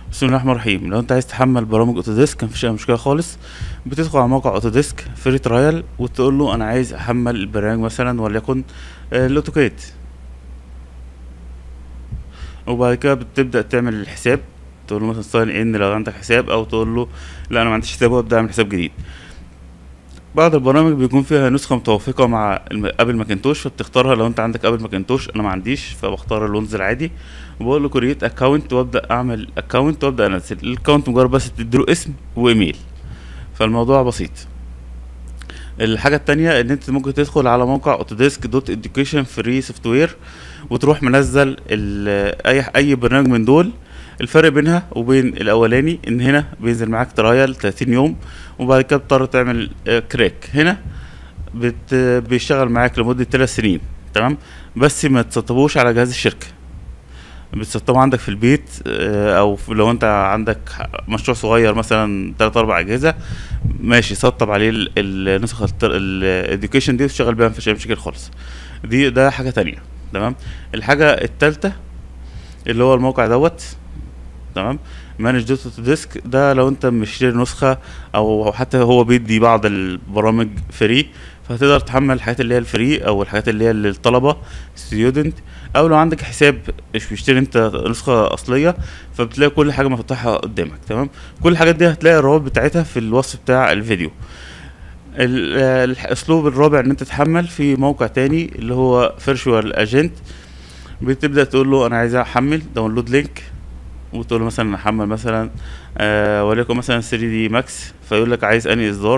بسم الله الرحمن الرحيم لو انت عايز تحمل برامج اوتوديسك مفيش اي مشكله خالص بتدخل على موقع اوتوديسك فري ترايل وتقول له انا عايز احمل البرنامج مثلا وليكن آه، الاوتوكاد وبعد كده بتبدا تعمل الحساب تقول له مثلا ساين ان لو عندك حساب او تقول له لا انا ما عنديش حساب وابدا اعمل حساب جديد بعض البرامج بيكون فيها نسخة متوافقة مع الم- ابل ماكنتوش فبتختارها لو انت عندك ابل ماكنتوش انا ما عنديش فبختار اللونز العادي وبقول له كريت اكونت وابدا اعمل اكونت وابدا انزل الاكونت مجرد بس تديله اسم وايميل فالموضوع بسيط الحاجة التانية ان انت ممكن تدخل على موقع اوتوديسك دوت اديوكيشن فري سوفت وير وتروح منزل ال- اي اي برنامج من دول الفرق بينها وبين الاولاني ان هنا بينزل معاك ترايل 30 يوم وبعد كده بتضطر تعمل آه، كراك هنا بت بيشتغل معاك لمدة 3 سنين تمام بس ما تسطبوش على جهاز الشركة بتسطبه عندك في البيت آه، او في- لو انت عندك مشروع صغير مثلا 3 4 اجهزة ماشي سطب عليه ال- النسخة الاديوكيشن دي وتشتغل بيها مفيش اي مشكلة خالص دي ده حاجة تانية تمام الحاجة التالتة اللي هو الموقع دوت تمام مانج دوت تو ديسك ده لو انت مشتري نسخة او حتى هو بيدي بعض البرامج فري فهتقدر تحمل الحاجات اللي هي الفري او الحاجات اللي هي للطلبة ستودنت او لو عندك حساب مش بيشتري انت نسخة اصلية فبتلاقي كل حاجة مفتوحة قدامك تمام كل الحاجات دي هتلاقي الروابط بتاعتها في الوصف بتاع الفيديو ال- آه، الاسلوب الرابع ان انت تحمل في موقع تاني اللي هو فيرشوال اجنت بتبدا تقول له انا عايز احمل داونلود لينك وتقول له مثلا احمل مثلا آه وليكن مثلا 3 دي ماكس فيقول لك عايز انهي اصدار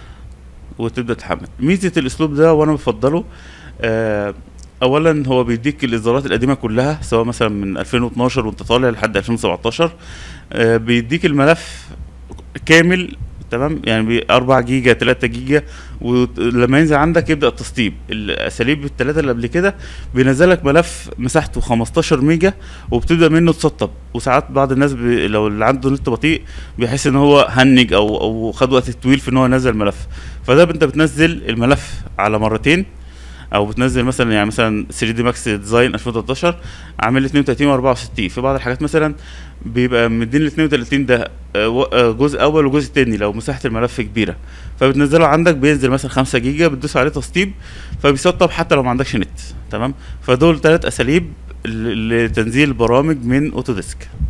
وتبدا تحمل ميزه الاسلوب ده وانا بفضله آه اولا هو بيديك الاصدارات القديمه كلها سواء مثلا من 2012 وانت طالع لحد 2017 آه بيديك الملف كامل تمام يعني بي 4 جيجا 3 جيجا ولما ينزل عندك يبدا التسطيب الاساليب الثلاثه اللي قبل كده بينزلك ملف مساحته 15 ميجا وبتبدا منه تسطب وساعات بعض الناس بي لو اللي عنده نت بطيء بيحس ان هو هنج او او خد وقت طويل في ان هو ينزل ملف فده انت بتنزل الملف على مرتين او بتنزل مثلا يعني مثلا 3 دي ماكس ديزاين 2013 عامل 32 و64 في بعض الحاجات مثلا بيبقى مدين ال 32 ده آه، و- آه، جزء اول وجزء تاني لو مساحه الملف كبيره فبتنزله عندك بينزل مثلا 5 جيجا بتدوس عليه تسطيب فبيسطب حتى لو ما عندكش نت تمام فدول ثلاث اساليب ل- لتنزيل برامج من اوتوديسك